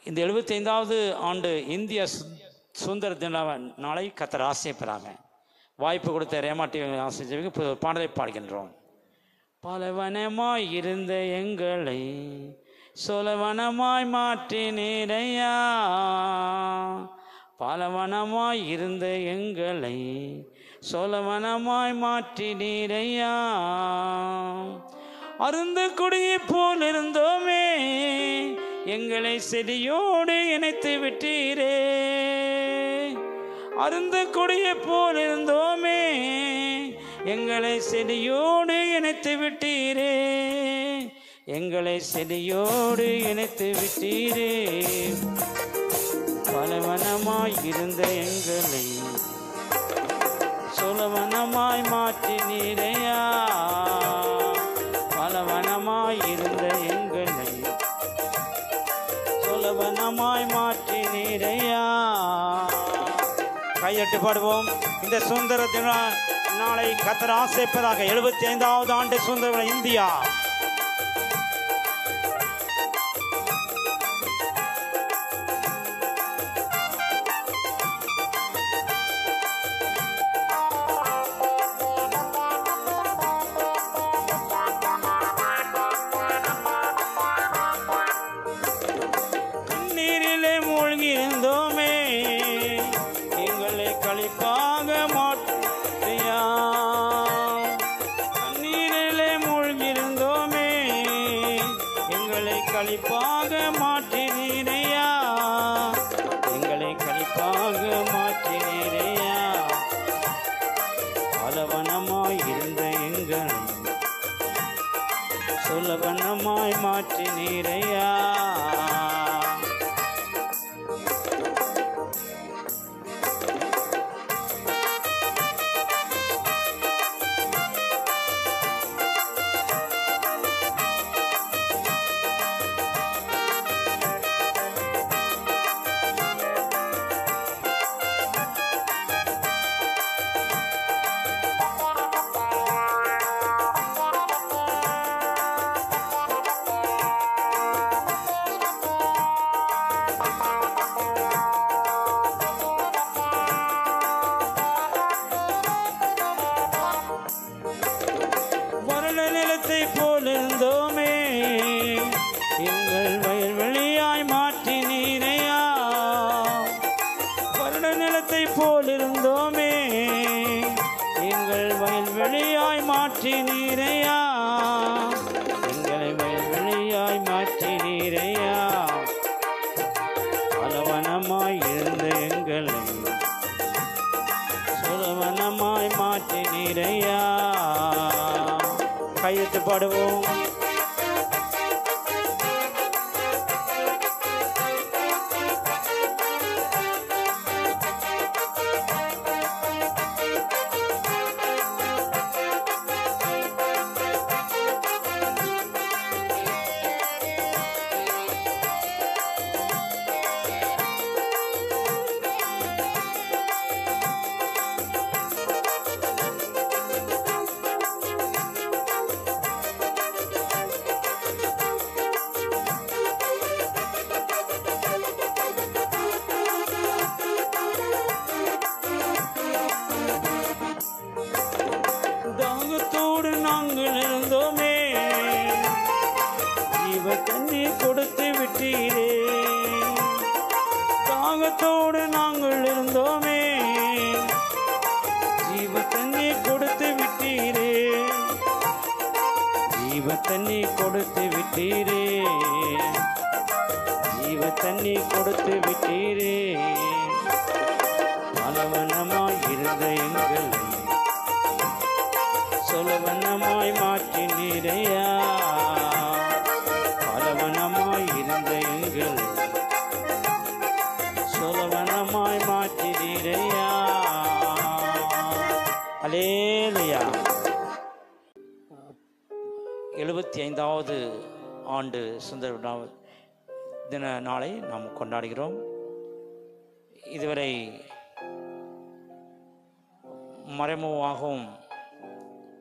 இந்த எழுபத்தைந்தாவது ஆண்டு இந்திய சு- சுதந்திர தின நாளை கத்தர் ஆசைப்படுறாங்க வாய்ப்பு கொடுத்த ரேமாட்டி ஆசிரியருக்கு இப்போ ஒரு பாடலை பாடுகின்றோம் பலவனமாய் இருந்த எங்களை சொலவனமாய் மாற்றினீரையா பலவனமாய் இருந்த எங்களை சொலவனமாய் மாற்றினீரையா அருந்த குடியை போல் இருந்தோமே எங்களை செடியோடு இணைத்து விட்டீரே அருந்த கொடியை போல் இருந்தோமே எங்களை செடியோடு இணைத்து விட்டீரே எங்களை செடியோடு இணைத்து விட்டீரே பலவனமாய் இருந்த எங்களை சொலவனமாய் மாற்றி நீரையா பலவனமாய் இருந்த எங்களை சொலவனமாய் மாற்றி நீரையா கையெட்டு பாடுவோம் இந்த சுதந்திர தின நாளை கத்தர் ஆசைப்பதாக எழுபத்தி ஐந்தாவது ஆண்டு சுதந்திர தின இந்தியா நீரிலே மூழ்கி இருந்தோமே எங்களை கழிப்பாக மாற்றியா நீரிலே மூழ்கி இருந்தோமே எங்களை கழிப்பாக மாற்றினீரையா எங்களை கழிப்பாக மாற்றினீரையா பலவனமாய் இருந்த எங்களை சுலபனமாய் மாற்றினீரையா வறண்ட நிலத்தை போல் இருந்தோமே எங்கள் வயல்வெளியாய் மாற்றி நீரையா வறண்ட நிலத்தை போல் இருந்தோமே எங்கள் வயல்வெளியாய் மாற்றி நீரையா எங்களை வயல்வெளியாய் மாற்றி நீரையா பலவனமாய் இருந்த எங்களை சுலவனமாய் மாற்றி நீரையா கையெழுத்து பாடுவோம் தாகத்தோடு நாங்கள் இருந்தோமே ஜீவ தண்ணி கொடுத்து விட்டீரே தாகத்தோடு நாங்கள் இருந்தோமே ஜீவ தண்ணி கொடுத்து விட்டீரே ஜீவ தண்ணி கொடுத்து விட்டீரே ஜீவ தண்ணி கொடுத்து விட்டீரே பலவனமாய் இருந்த எங்களை சொலவனமாய் மாற்றி நீரையா பலவனமாய் இருந்த எங்கள் சொலவனமாய் மாற்றி நீரையா அலேலுயா எழுபத்தி ஐந்தாவது ஆண்டு சுந்தர விழா- தின நாளை நாம் கொண்டாடுகிறோம் இதுவரை மறைமுகமாகவும்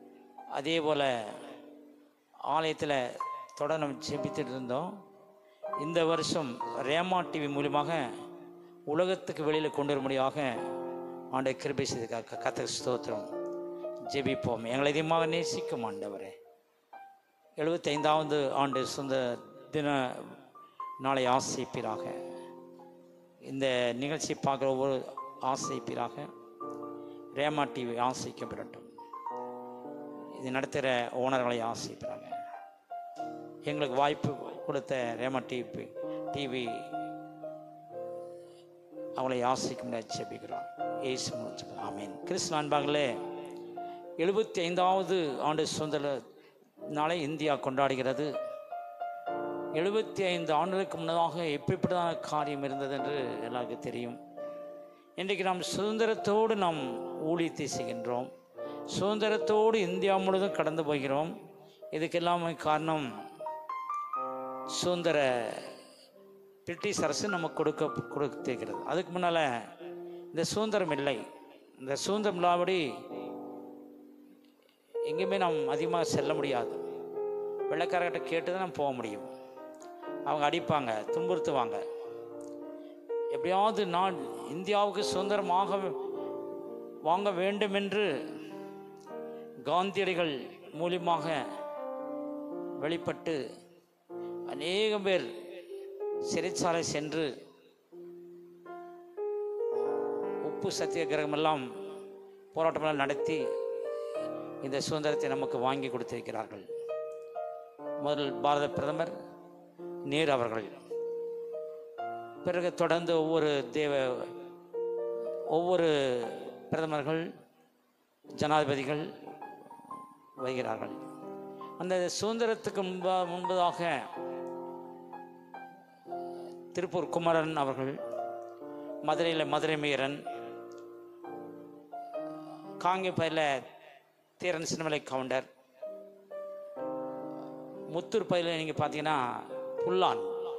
அதே போல் ஆலயத்தில் தொடர் நம்ம ஜெபித்துட்டு இருந்தோம் இந்த வருஷம் ரேமா டிவி மூலியமாக உலகத்துக்கு வெளியில் கொண்டு வரும்படியாக ஆண்டை கிருபை செய்து கத்த ஸ்தோத்திரம் ஜெபிப்போம் எங்களை அதிகமாக நேசிக்கும் ஆண்டவரே எழுபத்தைந்தாவது ஆண்டு சொந்த தின நாளை ஆசைப்பீராக இந்த நிகழ்ச்சி பார்க்குற ஒவ்வொரு ஆசைப்பீராக ரேமா டிவி ஆசைக்கப்படட்டும் இது நடத்துகிற ஓனர்களை ஆசைப்பீராங்க எங்களுக்கு வாய்ப்பு கொடுத்த ரேமா டிவி டிவி அவளை ஆசைக்கும் ஜெபிக்கிறோம் ஏசு மூலம் ஆமீன் கிறிஸ்து அன்பாங்களே எழுபத்தி ஐந்தாவது ஆண்டு சுதந்திர நாளை இந்தியா கொண்டாடுகிறது எழுபத்தி ஐந்து ஆண்டுகளுக்கு முன்னதாக எப்படிப்பட்டதான காரியம் இருந்தது என்று எல்லாருக்கும் தெரியும் இன்றைக்கு நாம் சுதந்திரத்தோடு நாம் ஊழியத்தை செய்கின்றோம் சுதந்திரத்தோடு இந்தியா முழுவதும் கடந்து போகிறோம் இதுக்கெல்லாமே காரணம் சுதந்திர பிரிட்டிஷ் அரசு நமக்கு கொடுக்க கொடுத்திருக்கிறது அதுக்கு முன்னால் இந்த சுதந்திரம் இல்லை இந்த சுதந்திரம் இல்லாதபடி எங்கேயுமே நாம் அதிகமாக செல்ல முடியாது வெள்ளைக்காரர்கிட்ட கேட்டு தான் நம்ம போக முடியும் அவங்க அடிப்பாங்க துன்புறுத்துவாங்க எப்படியாவது நான் இந்தியாவுக்கு சுதந்திரமாக வாங்க வேண்டும் என்று காந்தியடிகள் மூலியமாக வெளிப்பட்டு அநேகம் பேர் சிறைச்சாலை சென்று உப்பு சத்தியாகிரகம் எல்லாம் போராட்டமெல்லாம் நடத்தி இந்த சுதந்திரத்தை நமக்கு வாங்கி கொடுத்திருக்கிறார்கள் முதல் பாரத பிரதமர் நேரு அவர்கள் பிறகு தொடர்ந்து ஒவ்வொரு தேவ ஒவ்வொரு பிரதமர்கள் ஜனாதிபதிகள் வருகிறார்கள் அந்த சுதந்திரத்துக்கு முன்பா முன்பதாக திருப்பூர் குமரன் அவர்கள் மதுரையில் மதுரை மீரன் காங்கிப்பையில் தீரன் சின்னமலை கவுண்டர் முத்தூர் பயில நீங்கள் பார்த்தீங்கன்னா புல்லான்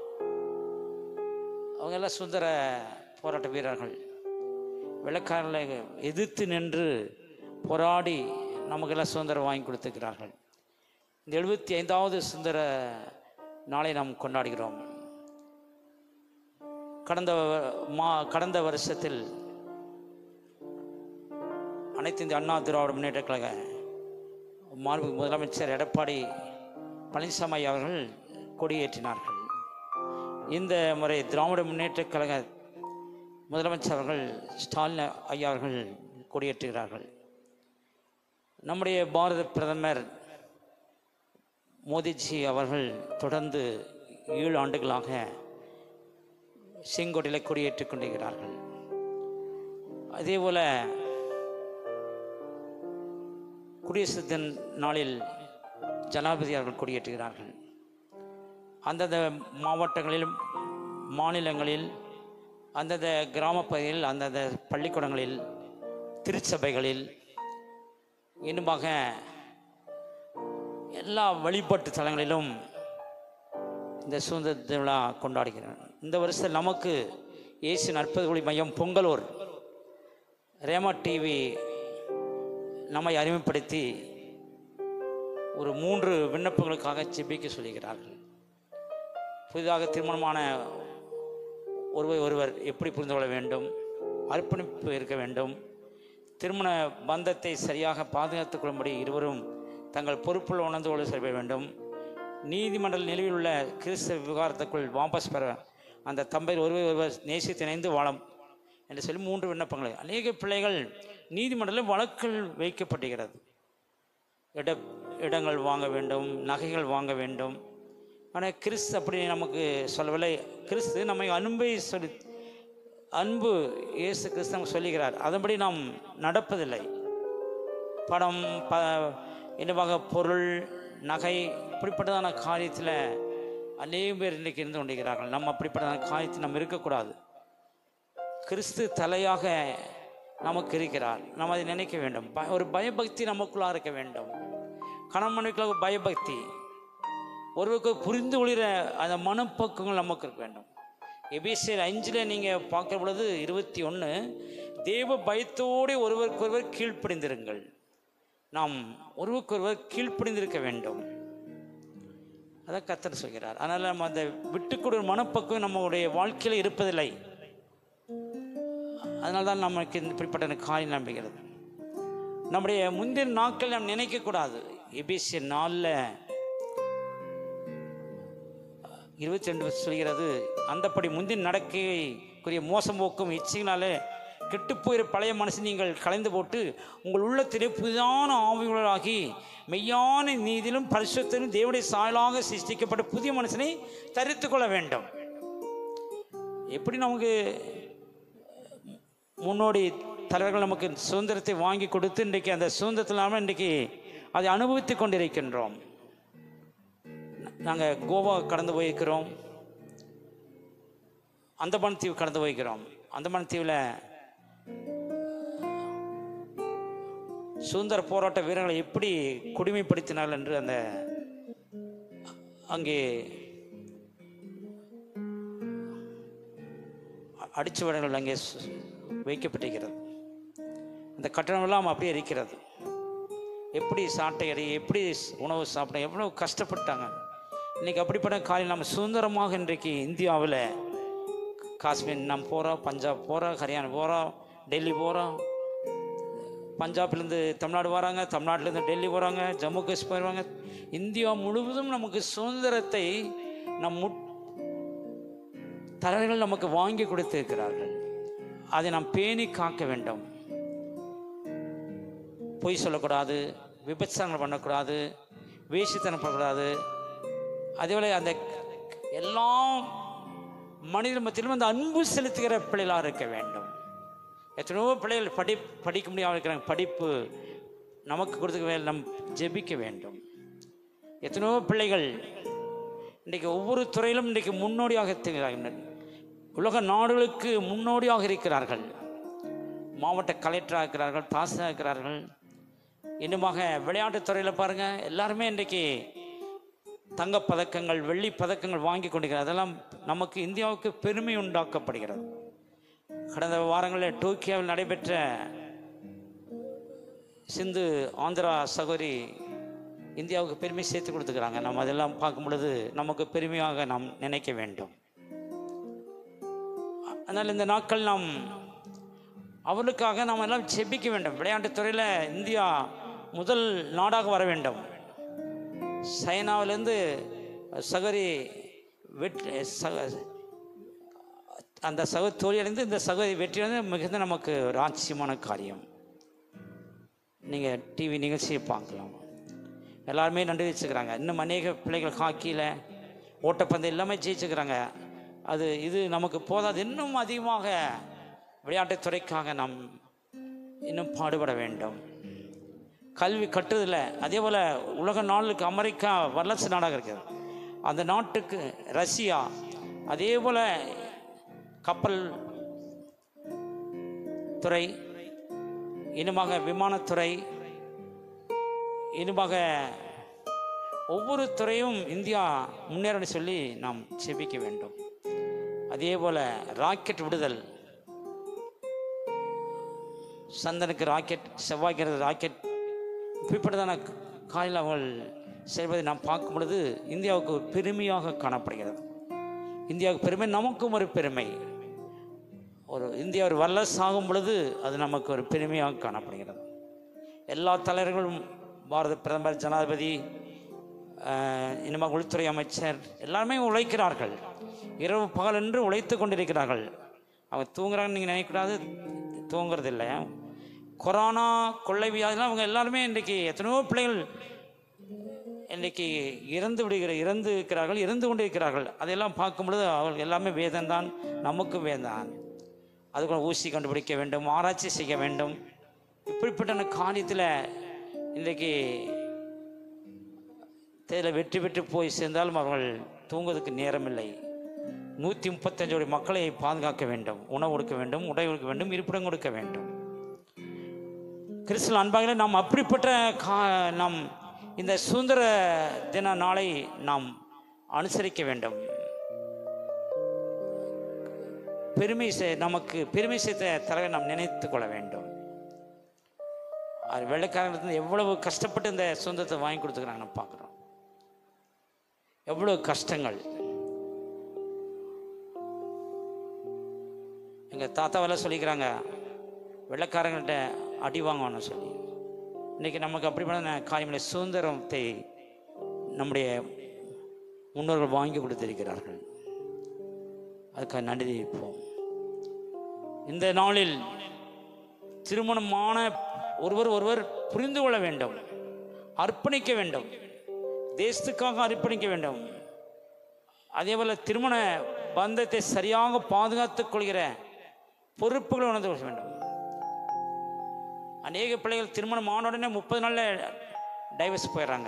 அவங்க எல்லாம் சுந்தர போராட்ட வீரர்கள் வெள்ளக்காரர்களை எதிர்த்து நின்று போராடி நமக்கெல்லாம் சுதந்திரம் வாங்கி கொடுத்துக்கிறார்கள் இந்த எழுபத்தி ஐந்தாவது சுந்தர நாளை நாம் கொண்டாடுகிறோம் கடந்த வ- மா கடந்த வருஷத்தில் அனைத்து இந்திய அண்ணா திராவிட முன்னேற்ற கழக மாண்பு முதலமைச்சர் எடப்பாடி பழனிசாமி அவர்கள் கொடியேற்றினார்கள் இந்த முறை திராவிட முன்னேற்ற கழக முதலமைச்சர் அவர்கள் ஸ்டாலின் ஐயா அவர்கள் கொடியேற்றுகிறார்கள் நம்முடைய பாரத பிரதமர் மோடிஜி அவர்கள் தொடர்ந்து ஏழு ஆண்டுகளாக செங்கோட்டையில் கொடியேற்றிக் கொண்டிருக்கிறார்கள் அதேபோல குடியரசு தின நாளில் ஜனாதிபதி அவர்கள் கொடியேற்றுகிறார்கள் அந்தந்த மாவட்டங்களிலும் மாநிலங்களில் அந்தந்த கிராம பகுதிகளில் அந்தந்த பள்ளிக்கூடங்களில் திருச்சபைகளில் இன்னுமாக எல்லா வழிபாட்டு தலங்களிலும் இந்த சுதந்திர திருவிழா கொண்டாடுகிறோம் இந்த வருஷம் நமக்கு இயேசு நற்பது ஒளி மையம் பொங்கலூர் ரேமா டிவி நம்மை அறிமுகப்படுத்தி ஒரு மூன்று விண்ணப்பங்களுக்காக ஜெபிக்க சொல்லுகிறார்கள் புதிதாக திருமணமான ஒருவர் ஒருவர் எப்படி புரிந்து கொள்ள வேண்டும் அர்ப்பணிப்பு இருக்க வேண்டும் திருமண பந்தத்தை சரியாக பாதுகாத்துக் கொள்ளும்படி இருவரும் தங்கள் பொறுப்புள்ள உணர்ந்து கொள்ள செய்ய வேண்டும் நீதிமன்ற நிலுவையில் உள்ள கிறிஸ்தவ விவகாரத்துக்குள் வாபஸ் பெற அந்த தம்பதியில் ஒருவர் ஒருவர் நேசித்து இணைந்து வாழம் என்று சொல்லி மூன்று விண்ணப்பங்கள் அநேக பிள்ளைகள் நீதிமன்றத்தில் வழக்கில் வைக்கப்படுகிறது இட இடங்கள் வாங்க வேண்டும் நகைகள் வாங்க வேண்டும் ஆனால் கிறிஸ்து அப்படி நமக்கு சொல்லவில்லை கிறிஸ்து நம்மை அன்பை சொல்லி அன்பு இயேசு கிறிஸ்து நமக்கு சொல்லுகிறார் அதன்படி நாம் நடப்பதில்லை பணம் ப என்னவாக பொருள் நகை இப்படிப்பட்டதான காரியத்தில் அநேக பேர் இன்றைக்கு இருந்து கொண்டிருக்கிறார்கள் நம்ம அப்படிப்பட்டதான காரியத்தில் நம்ம இருக்கக்கூடாது கிறிஸ்து தலையாக நமக்கு இருக்கிறார் நாம் அதை நினைக்க வேண்டும் ப- ஒரு பயபக்தி நமக்குள்ளாக இருக்க வேண்டும் கணவன் மனைவிக்குள்ள ஒரு பயபக்தி ஒருவருக்கு புரிந்து கொள்கிற அந்த மனப்பக்குவங்கள் நமக்கு இருக்க வேண்டும் எபிசியர் அஞ்சில் நீங்கள் பார்க்குற பொழுது இருபத்தி ஒன்று தேவ பயத்தோடு ஒருவருக்கொருவர் கீழ்ப்படிந்திருங்கள் நாம் ஒருவருக்கொருவர் கீழ்ப்படிந்திருக்க வேண்டும் அதை கத்தர் சொல்கிறார் அதனால் நம்ம அந்த விட்டுக்கொடு மனப்பக்குவம் நம்மளுடைய வாழ்க்கையில் இருப்பதில்லை அதனால தான் நமக்கு இந்த இப்படிப்பட்ட காரியம் நம்புகிறது நம்முடைய முந்தின நாட்கள் நாம் நினைக்கக்கூடாது எபிசிய நாளில் இருபத்தி ரெண்டு சொல்கிறது அந்தப்படி முந்தின நடக்கைக்குரிய மோசம் போக்கும் இச்சையினாலே கெட்டுப்போகிற பழைய மனசை நீங்கள் கலைந்து போட்டு உங்கள் உள்ளத்திலே புதிதான ஆவிகளராகி மெய்யான நீதியிலும் பரிசுத்திலும் தேவனுடைய சாயலாக சிருஷ்டிக்கப்பட்ட புதிய மனுஷனை தரித்து கொள்ள வேண்டும் எப்படி நமக்கு முன்னோடி தலைவர்கள் நமக்கு சுதந்திரத்தை வாங்கி கொடுத்து இன்றைக்கு அந்த சுதந்திரத்தில் நாம இன்றைக்கு அதை அனுபவித்து கொண்டிருக்கின்றோம் நாங்கள் கோவா கடந்து போயிருக்கிறோம் அந்தமான் தீவு கடந்து போயிருக்கிறோம் அந்தமான் தீவில் சுதந்திர போராட்ட வீரர்களை எப்படி கொடுமைப்படுத்தினார்கள் என்று அந்த அங்கே அடிச்சுவடங்கள் அங்கே சு- வைக்கப்பட்டிருக்கிறது அந்த கட்டணமெல்லாம் அப்படியே இருக்கிறது எப்படி சாட்டை அடி எப்படி ஸ்- உணவு சாப்பிட எவ்வளோ கஷ்டப்பட்டாங்க இன்றைக்கி அப்படிப்பட்ட காரியம் நம்ம சுதந்திரமாக இன்றைக்கு இந்தியாவில் காஷ்மீர் நம்ம போகிறோம் பஞ்சாப் போகிறோம் ஹரியானா போகிறோம் டெல்லி போகிறோம் பஞ்சாப்லேருந்து தமிழ்நாடு வராங்க தமிழ்நாட்டிலேருந்து டெல்லி போகிறாங்க ஜம்மு காஷ்மீர் போயிடுவாங்க இந்தியா முழுவதும் நமக்கு சுதந்திரத்தை நம் முட் தலைவர்கள் நமக்கு வாங்கி கொடுத்திருக்கிறார்கள் அதை நாம் பேணி காக்க வேண்டும் பொய் சொல்லக்கூடாது விபச்சாரங்கள் பண்ணக்கூடாது வேசித்தனம் பண்ணக்கூடாது அதேபோல் அந்த எல்லா மனித மத்தியிலும் அந்த அன்பு செலுத்துகிற பிள்ளைகளாக இருக்க வேண்டும் எத்தனையோ பிள்ளைகள் படி படிக்க முடியாமல் இருக்கிறாங்க படிப்பு நமக்கு கொடுத்துக்க வே- நம் ஜெபிக்க வேண்டும் எத்தனையோ பிள்ளைகள் இன்றைக்கு ஒவ்வொரு துறையிலும் இன்றைக்கு முன்னோடியாக திகழ்கிறார்கள் உலக நாடுகளுக்கு முன்னோடியாக இருக்கிறார்கள் மாவட்ட கலெக்டராக இருக்கிறார்கள் தாசாக இருக்கிறார்கள் இன்னுமாக விளையாட்டுத் துறையில் பாருங்கள் எல்லாருமே இன்றைக்கு தங்கப் பதக்கங்கள் வெள்ளி பதக்கங்கள் வாங்கி கொண்டிருக்கிறார் அதெல்லாம் நமக்கு இந்தியாவுக்கு பெருமை உண்டாக்கப்படுகிறது கடந்த வாரங்களில் டோக்கியோவில் நடைபெற்ற சிந்து ஆந்திரா சகோதரி இந்தியாவுக்கு பெருமை சேர்த்து கொடுத்துக்கிறாங்க நம்ம அதெல்லாம் பார்க்கும் பொழுது நமக்கு பெருமையாக நாம் நினைக்க வேண்டும் அதனால் இந்த நாட்கள் நாம் அவர்களுக்காக நாம் எல்லாம் செபிக்க வேண்டும் விளையாட்டுத் துறையில் இந்தியா முதல் நாடாக வர வேண்டும் சைனாவிலேருந்து சகோதரி வெற்றி சக அந்த சக தோல்வியடைந்து இந்த சகோதரி வெற்றியடைந்து மிகுந்த நமக்கு ஒரு ஆச்சரியமான காரியம் நீங்கள் டிவி நிகழ்ச்சியை பார்க்கலாம் எல்லாருமே நன்றி வச்சுக்கிறாங்க இன்னும் அநேக பிள்ளைகள் ஹாக்கியில் ஓட்டப்பந்தயம் எல்லாமே ஜெயிச்சுக்கிறாங்க அது இது நமக்கு போதாது இன்னும் அதிகமாக விளையாட்டுத் துறைக்காக நாம் இன்னும் பாடுபட வேண்டும் கல்வி கட்டுதில்ல அதே போல் உலக நாடுகளுக்கு அமெரிக்கா வல்லரசு நாடாக இருக்குது அந்த நாட்டுக்கு ரஷ்யா அதே போல் கப்பல் துறை இனிமாக விமானத்துறை இனிமாக ஒவ்வொரு துறையும் இந்தியா முன்னேறணும் சொல்லி நாம் செபிக்க வேண்டும் அதே போல் ராக்கெட் விடுதல் சந்தனுக்கு ராக்கெட் செவ்வாய்க்கிறது ராக்கெட் இப்படிப்பட்டதான காலையில் அவர்கள் செய்வதை நாம் பார்க்கும் பொழுது இந்தியாவுக்கு ஒரு பெருமையாக காணப்படுகிறது இந்தியாவுக்கு பெருமை நமக்கும் ஒரு பெருமை ஒரு இந்தியா ஒரு வல்லரசு ஆகும் பொழுது அது நமக்கு ஒரு பெருமையாக காணப்படுகிறது எல்லா தலைவர்களும் பாரத பிரதமர் ஜனாதிபதி ஆஹ், இனிமே உள்துறை அமைச்சர் எல்லாருமே உழைக்கிறார்கள் இரவு பகல் என்று உழைத்து கொண்டிருக்கிறார்கள் அவங்க தூங்குறாங்கன்னு நீங்கள் நினைக்கக்கூடாது தூங்குறது இல்லை கொரோனா கொள்ளை வியாதிலாம் அவங்க எல்லாருமே இன்றைக்கி எத்தனையோ பிள்ளைகள் இன்றைக்கி இறந்து விடுகிற இறந்து இருக்கிறார்கள் இறந்து கொண்டு இருக்கிறார்கள் அதையெல்லாம் பார்க்கும் பொழுது அவர்கள் எல்லாமே வேதம்தான் நமக்கு வேதான் அதுக்குள்ள ஊசி கண்டுபிடிக்க வேண்டும் ஆராய்ச்சி செய்ய வேண்டும் இப்படிப்பட்ட காரியத்தில் இன்றைக்கு தேர்தலில் வெற்றி பெற்று போய் சேர்ந்தாலும் அவர்கள் தூங்குவதற்கு நேரமில்லை நூற்றி முப்பத்தஞ்சு கோடி மக்களை பாதுகாக்க வேண்டும் உணவு கொடுக்க வேண்டும் உடை கொடுக்க வேண்டும் இருப்பிடம் கொடுக்க வேண்டும் கிறிஸ்துவ அன்பாகலே நாம் அப்படிப்பட்ட கா நாம் இந்த சுதந்திர தின நாளை நாம் அனுசரிக்க வேண்டும் பெருமை சே- நமக்கு பெருமை சேர்த்த தலைவர் நாம் நினைத்து கொள்ள வேண்டும் அது வெள்ளைக்காரங்களுக்கு எவ்வளவு கஷ்டப்பட்டு இந்த சுதந்திரத்தை வாங்கி கொடுத்துக்கிறாங்க நம்ம பார்க்குறோம் எவ்வளோ கஷ்டங்கள் எங்கள் தாத்தாவெல்லாம் சொல்லிக்கிறாங்க வெள்ளக்காரங்கள்ட்ட அடி வாங்கணும்னு சொல்லி இன்றைக்கி நமக்கு அப்படிப்பட்ட காரியங்களை சுதந்திரத்தை நம்முடைய முன்னோர்கள் வாங்கி கொடுத்திருக்கிறார்கள் அதுக்காக நன்றி தெரிவிப்போம் இந்த நாளில் திருமணமான ஒருவர் ஒருவர் புரிந்து கொள்ள வேண்டும் அர்ப்பணிக்க வேண்டும் தேசத்துக்காக அர்ப்பணிக்க வேண்டும் அதே போல திருமண பந்தத்தை சரியாக பாதுகாத்துக் கொள்கிற பொறுப்புகளை உணர்ந்து கொள்ள வேண்டும் அநேக பிள்ளைகள் திருமணம் ஆன உடனே முப்பது நாளில் டைவர்ஸ் போயிடுறாங்க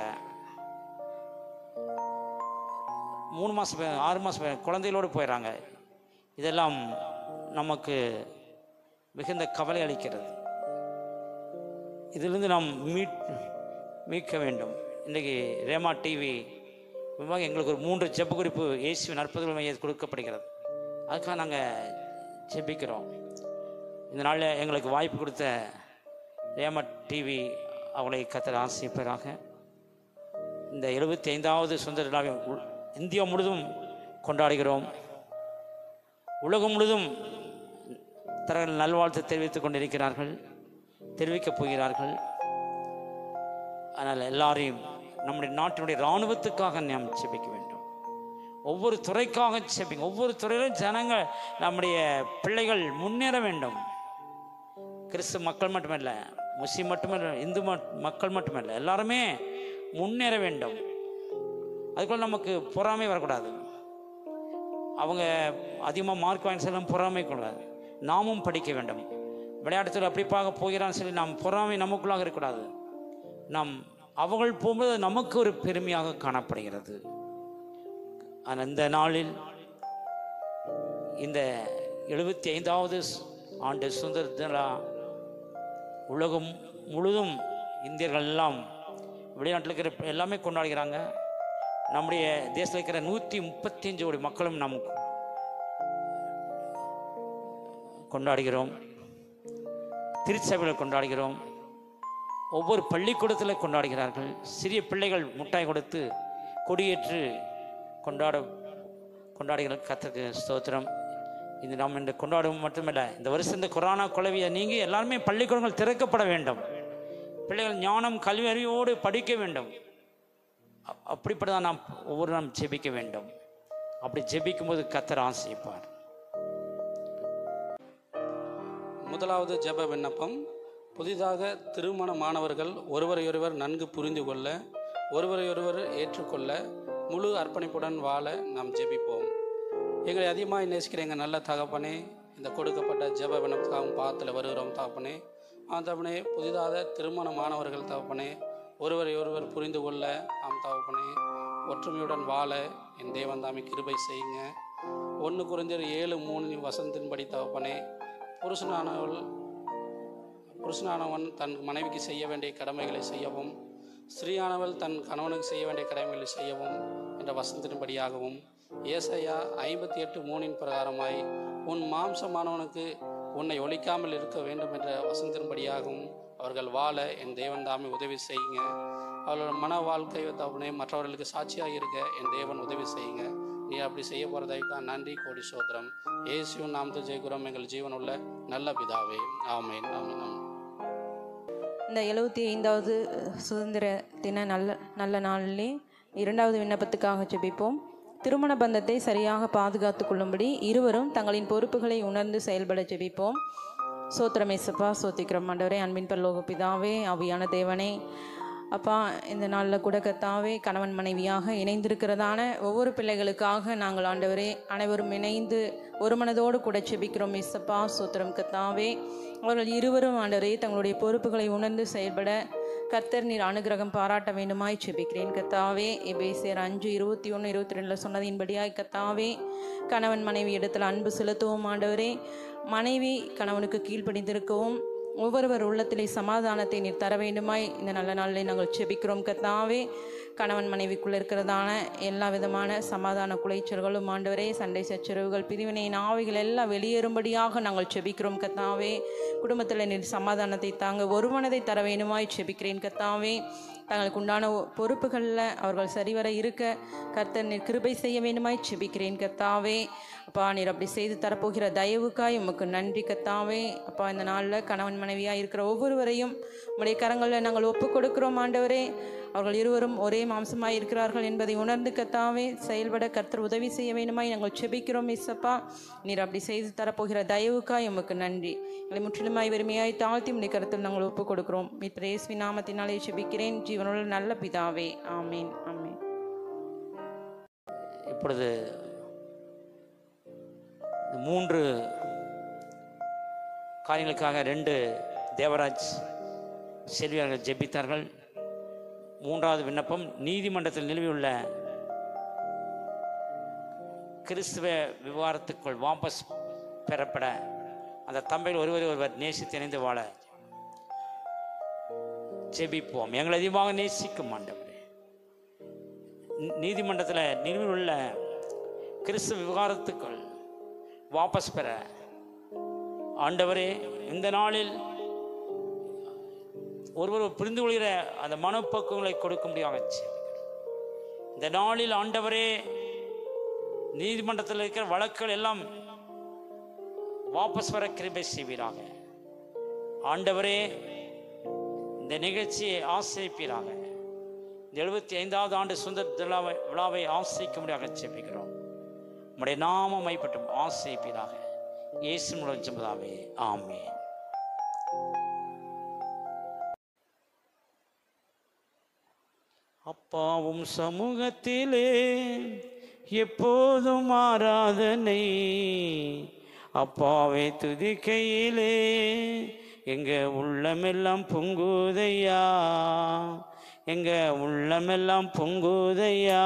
மூணு மாதம் போய் ஆறு மாதம் போய் குழந்தைகளோடு போயிடுறாங்க இதெல்லாம் நமக்கு மிகுந்த கவலை அளிக்கிறது இதிலிருந்து நாம் மீட் மீட்க வேண்டும் இன்றைக்கி ரேமா டிவி மூலமாக எங்களுக்கு ஒரு மூன்று ஜெப குறிப்பு இயேசுவின் அற்புதங்கள் மையம் கொடுக்கப்படுகிறது அதுக்காக நாங்கள் ஜெபிக்கிறோம் இந்த நாளில் எங்களுக்கு வாய்ப்பு கொடுத்த ரேமா டிவி அவங்களை கத்தர் ஆசிப்பராக இந்த எழுபத்தி ஐந்தாவது சுதந்திர விழாவை உ- இந்தியா முழுதும் கொண்டாடுகிறோம் உலகம் முழுதும் தங்கள் நல்வாழ்த்து தெரிவித்துக் கொண்டிருக்கிறார்கள் தெரிவிக்கப் போகிறார்கள் அதனால் எல்லாரையும் நம்முடைய நாட்டினுடைய இராணுவத்துக்காக நாம் செபிக்க வேண்டும் ஒவ்வொரு துறைக்காக செபிங்க ஒவ்வொரு துறையிலும் ஜனங்கள் நம்முடைய பிள்ளைகள் முன்னேற வேண்டும் கிறிஸ்து மக்கள் மட்டுமல்ல முஸ்லிம் மட்டுமல்ல இந்து மட்- மக்கள் மட்டுமல்ல எல்லாருமே முன்னேற வேண்டும் அதுக்குள்ள நமக்கு பொறாமை வரக்கூடாது அவங்க அதிகமாக மார்க் வாங்கி செல்லும் பொறாமை கூடாது நாமும் படிக்க வேண்டும் விளையாட்டுத்தில் அப்படி பார்க்க போகிறான்னு சொல்லி நாம் பொறாமை நமக்குள்ளாக இருக்கக்கூடாது நாம் அவர்கள் போகும்போது அது நமக்கு ஒரு பெருமையாக காணப்படுகிறது ஆனால் இந்த நாளில் இந்த எழுபத்தி ஐந்தாவது ஆண்டு சுதந்திர தின உலகம் முழுதும் இந்தியர்கள் எல்லாம் வெளிநாட்டில் இருக்கிற எல்லாமே கொண்டாடுகிறாங்க நம்முடைய தேசத்தில் இருக்கிற நூற்றி முப்பத்தஞ்சு கோடி மக்களும் நாம் கொண்டாடுகிறோம் திருச்சபையில் கொண்டாடுகிறோம் ஒவ்வொரு பள்ளிக்கூடத்தில் கொண்டாடுகிறார்கள் சிறிய பிள்ளைகள் முட்டாய் கொடுத்து கொடியேற்று கொண்டாட கொண்டாடுகிற கத்தருக்கு ஸ்தோத்திரம் இது நாம் இந்த கொண்டாடும் மட்டுமல்ல இந்த வருஷம் இந்த கொரோனா குழவியை நீங்கி எல்லாருமே பள்ளிக்கூடங்கள் திறக்கப்பட வேண்டும் பிள்ளைகள் ஞானம் கல்வி அறிவோடு படிக்க வேண்டும் அ- அப்படிப்பட்டதான் நாம் ஒவ்வொரு நாம் ஜெபிக்க வேண்டும் அப்படி ஜெபிக்கும் போது கத்தர் ஆசைப்பார் முதலாவது ஜெப விண்ணப்பம் புதிதாக திருமணமானவர்கள் ஒருவரையொருவர் நன்கு புரிந்து கொள்ள ஒருவரையொருவர் ஏற்றுக்கொள்ள முழு அர்ப்பணிப்புடன் வாழ நாம் ஜெபிப்போம் எங்களை அதிகமாக நேசிக்கிற எங்கள் நல்ல தகப்பனே இந்த கொடுக்கப்பட்ட ஜெப விண்ணப்பத்துக்காகவும் பாத்தில் வருகிறோம் தகப்பனே ஆ தகப்பனே புதிதாக திருமணமானவர்கள் தகப்பனே ஒருவரை ஒருவர் புரிந்து கொள்ள ஆம் தகப்பனே ஒற்றுமையுடன் வாழ என் தேவன் தாமே கிருபை செய்யுங்க ஒன்று குறைஞ்சர் ஏழு மூணு வசனத்தின்படி தகப்பனே புருஷனானவள் புருஷனானவன் தன் மனைவிக்கு செய்ய வேண்டிய கடமைகளை செய்யவும் ஸ்திரீயானவள் தன் கணவனுக்கு செய்ய வேண்டிய கடமைகளை செய்யவும் என்ற வசனத்தின்படியாகவும் ஏசாயா ஐம்பத்தி எட்டு மூணின் பிரகாரமாய் உன் மாம்சமானவனுக்கு உன்னை ஒழிக்காமல் இருக்க வேண்டும் என்ற வசனத்தின்படியாகவும் அவர்கள் வாழ என் தேவன் தாமே உதவி செய்யுங்க அவர்களோட மன வாழ்க்கை தவணை மற்றவர்களுக்கு சாட்சியாக இருக்க என் தேவன் உதவி செய்யுங்க நீ அப்படி செய்ய போகிறதைக்கா நன்றி கோடி சோத்திரம் இயேசுவின் நாமத்தில் ஜெயகுரம் எங்கள் ஜீவனுள்ள நல்ல பிதாவே ஆமென் ஆமென் ஆமென் இந்த எழுபத்தி ஐந்தாவது சுதந்திர தின நல்ல நல்ல நாளிலே இரண்டாவது விண்ணப்பத்துக்காக ஜெபிப்போம் திருமண பந்தத்தை சரியாக பாதுகாத்து கொள்ளும்படி இருவரும் தங்களின் பொறுப்புகளை உணர்ந்து செயல்பட ஜெபிப்போம் சோத்திரமேசப்பா சோத்திக்கிறோம் ஆண்டவரே அன்பின் பரலோக பிதாவே அவியான தேவனே அப்பா இந்த நாளில் கூட கத்தாவே கணவன் மனைவியாக இணைந்திருக்கிறதான ஒவ்வொரு பிள்ளைகளுக்காக நாங்கள் ஆண்டவரே அனைவரும் இணைந்து ஒரு மனதோடு கூட செபிக்கிறோம் இசப்பா சோத்திரம் கத்தாவே அவர்கள் இருவரும் ஆண்டவரே தங்களுடைய பொறுப்புகளை உணர்ந்து செயல்பட கர்த்தர் நீர் அனுகிரகம் பாராட்ட வேண்டுமாய் செபிக்கிறேன் கத்தாவே எபேசியர் அஞ்சு இருபத்தி ஒன்று இருபத்தி ரெண்டில் சொன்னதின்படியாய் கத்தாவே கணவன் மனைவி இடத்துல அன்பு செலுத்தவும் ஆண்டவரே மனைவி கணவனுக்கு கீழ்ப்படிந்திருக்கவும் ஒவ்வொருவர் உள்ளத்திலே சமாதானத்தை நீர் தர வேண்டுமாய் இந்த நல்ல நாளில் நாங்கள் செபிக்கிறோம் கத்தாவே கணவன் மனைவிக்குள்ள இருக்கிறதான எல்லா விதமான சமாதான குலைச்சல்களும் ஆண்டவரே சண்டை சச்சரவுகள் பிரிவினையின் ஆவிகள் எல்லாம் வெளியேறும்படியாக நாங்கள் செபிக்கிறோம் கத்தாவே குடும்பத்தில் நீர் சமாதானத்தை தாங்க ஒரு மனதை தர வேண்டுமாய் செபிக்கிறேன் கத்தாவே தங்களுக்கு உண்டான ஒ- பொறுப்புகளில் அவர்கள் சரிவர இருக்க கர்த்தர் நீர் கிருபை செய்ய வேண்டுமாய் செபிக்கிறேன் கர்த்தாவே அப்பா நீர் அப்படி செய்து தரப்போகிற தயவுக்காய் உமக்கு நன்றி கர்த்தாவே அப்பா இந்த நாளில் கணவன் மனைவியாக இருக்கிற ஒவ்வொருவரையும் உம்முடைய கரங்களில் நாங்கள் ஒப்பு கொடுக்கிறோம் ஆண்டவரே அவர்கள் இருவரும் ஒரே மாம்சமாய் இருக்கிறார்கள் என்பதை உணர்ந்து கத்தாவே செயல்பட கர்த்தர் உதவி செய்ய வேண்டுமாய் நாங்கள் செபிக்கிறோம் இசப்பா நீர் அப்படி செய்து தரப்போகிற தயவுக்காய் உமக்கு நன்றி எங்களை முற்றிலுமாய் வெறுமையாய் தாழ்த்தி உடைய கருத்தில் நாங்கள் ஒப்பு கொடுக்கிறோம் மித்ர இயேசுவின் நாமத்தினாலே செபிக்கிறேன் ஜீவனுள்ள நல்ல பிதாவே ஆமீன் ஆமீன் இப்பொழுது இந்த மூன்று காரியங்களுக்காக ரெண்டு தேவராஜ் செல்வியார்கள் ஜெபித்தார்கள் மூன்றாவது விண்ணப்பம் நீதிமன்றத்தில் நிலுவையுள்ள கிறிஸ்துவ விவகாரத்துக்குள் வாபஸ் பெறப்பட அந்த தம்பைகள் ஒருவரை ஒருவர் நேசித்து இணைந்து வாழ ஜெபிப்போம் எங்களை அதிகமாக நேசிக்கும் ஆண்டவரே நீ- நீதிமன்றத்தில் நிலுவையில் உள்ள கிறிஸ்து விவகாரத்துக்குள் வாபஸ் பெற ஆண்டவரே இந்த நாளில் ஒருவர் புரிந்து கொள்கிற அந்த மனப்பக்குவங்களை கொடுக்க முடியாத இந்த நாளில் ஆண்டவரே நீதிமன்றத்தில் இருக்கிற வழக்குகள் எல்லாம் வாபஸ் வர கிருபை செய்வீராக ஆண்டவரே இந்த நிகழ்ச்சியை ஆசிரிப்பீராக இந்த எழுபத்தி ஐந்தாவது ஆண்டு சுந்தர் விழாவை விழாவை ஆசிரிக்க முடியாக செபிக்கிறோம் உம்முடைய நாமம் மைப்பட்டும் ஆசிரிப்பீராக இயேசு மூலம் செம்பதாவே ஆமென் அப்பாவும் சமூகத்திலே எப்போதும் ஆராதனை அப்பாவை துதிக்கையிலே எங்க உள்ளமெல்லாம் பொங்குதையா எங்க உள்ளமெல்லாம் பொங்குதையா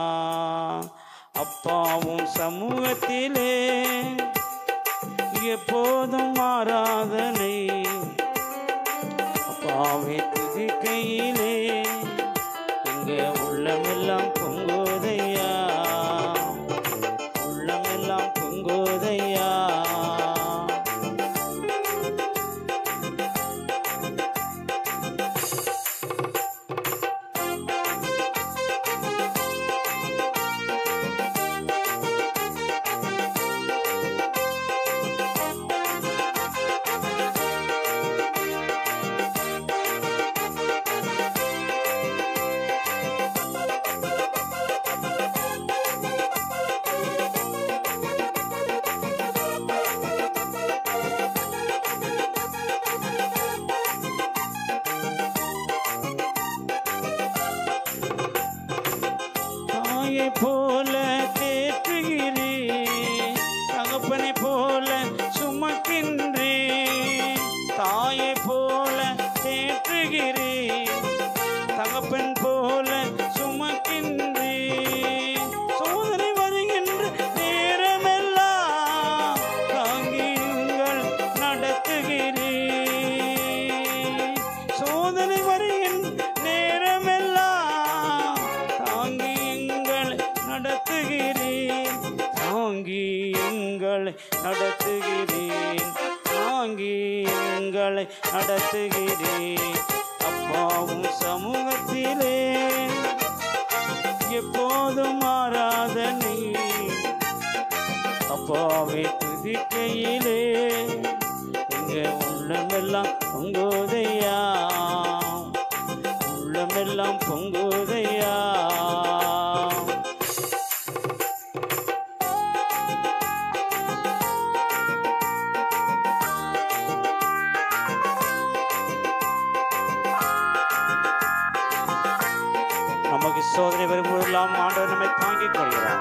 அப்பாவும் சமூகத்திலே எப்போதும் ஆராதனை அப்பாவை துதிக்கையிலே எங்க உள்ளமெல்லாம் பொங்குதையா உள்ளமெல்லாம் பொங்குதையா தாயை போல தேற்றுகிறேன் தகப்பனை போல சுமக்கின்றேன் தாயை போல தேற்றுகிறேன் தகப்பன் போல சுமக்கின்றேன் சோதனை வருகின்ற நேரமெல்லாம் தாங்கியுங்கள் நடத்துகிறேன் சோதனை வருகின்ற நேரமெல்லாம் தாங்கி எங்களை நடத்துகிறேன் தாங்கி எங்களை நடத்துகிறேன் தாங்கி எங்களை நடத்துகிறேன் அப்பாவும் சமூகத்திலே எப்போதும் ஆராதனை அப்பாவை துதிக்கையிலே எங்க உள்ளமெல்லாம் பொங்குதையா உள்ளமெல்லாம் பொங்குதையா நமக்கு சோதனை வரும்போதெல்லாம் ஆண்டவர் நம்மை தாங்கிக் கொள்கிறார்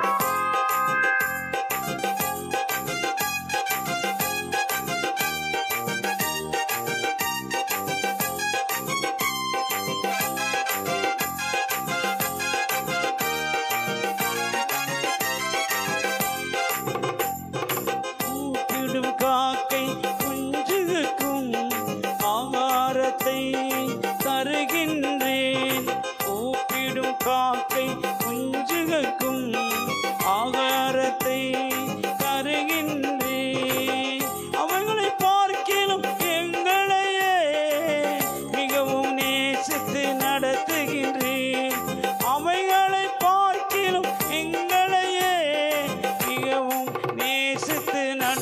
கூப்பிடும் காக்கை குஞ்சுக்கும் ஆகாரத்தை தருகின்றேன் கூப்பிடும் காக்கை குஞ்சுகளுக்கும்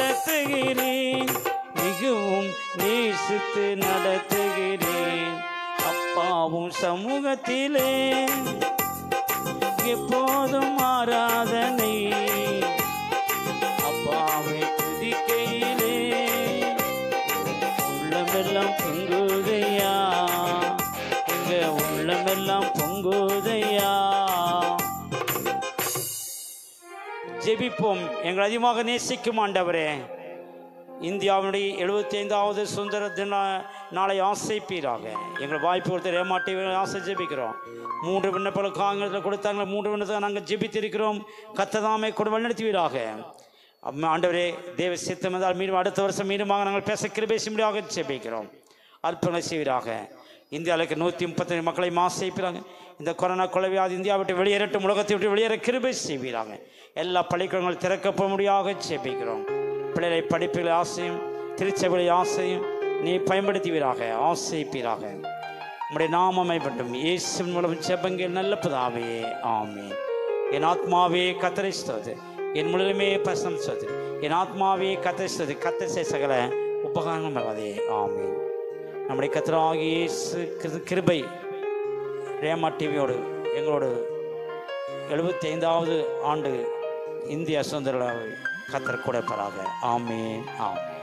நடத்துகிறேன் மிகவும் நேசித்து நடத்துகிறேன் அப்பாவும் சமூகத்திலே எப்போதும் ஆராதனை அப்பாவை துதிக்கையிலே உள்ளமெல்லாம் பொங்குதையா எங்க உள்ளமெல்லாம் பொங்குதையா ஜெபிப்போம் எங்கள் அதிகமாக நேசிக்கும் ஆண்டவரே இந்தியாவினுடைய எழுபத்தி ஐந்தாவது சுதந்திர தின நாளை ஆசைப்பீராக எங்கள் வாய்ப்பு கொடுத்து ஏமாட்டி ஆசை ஜெபிக்கிறோம் மூன்று விண்ணப்பங்கள் காங்கிரத்தில் கொடுத்தாங்க மூன்று விண்ணத்தை நாங்கள் ஜெபித்திருக்கிறோம் கத்ததாமை கூட வழிநடத்துவீராக அம்மா ஆண்டவரே தேவ சித்தம் என்றால் மீண்டும் அடுத்த வருஷம் மீண்டுமாக நாங்கள் பேச கிருபை செய்யும்படியாக ஜெபிக்கிறோம் அற்புதங்களை செய்வீராக இந்தியாவுக்கு நூற்றி முப்பத்தஞ்சு மக்களை மாசைப்பிறாங்க இந்த கொரோனா கொலைவியாதி இந்தியா விட்டு வெளியேறட்டும் உலகத்தை விட்டு வெளியேற கிருபை செய்வீராங்க எல்லா பள்ளிக்கூடங்கள் திறக்கப்பட முடியாக ஜெபிக்கிறோம் பிள்ளைகளை படிப்புகளை ஆசையும் திருச்சபைகளை ஆசையும் நீ பயன்படுத்துவீராக ஆசைப்பீராக உம்முடைய நாமமை மட்டும் இயேசுவின் மூலம் செபங்கள் நல்ல புதாவே ஆமே என் ஆத்மாவே கத்தரை ஸ்தோது என் முழுமே பசம் ஸ்தோது என் ஆத்மாவே கத்தரை ஸ்தோது கத்தரை செய்ய சகல உபகாரங்கள் மறவாதே ஆமே நம்முடைய கத்தராகிய இயேசு கிரு- கிருபை ரேமா டிவியோடு எங்களோடு எழுபத்தி ஐந்தாவது ஆண்டு இந்திய சுதந்திர விழாவை கத்தர் கொடுப்பதாக ஆமேன் ஆமேன்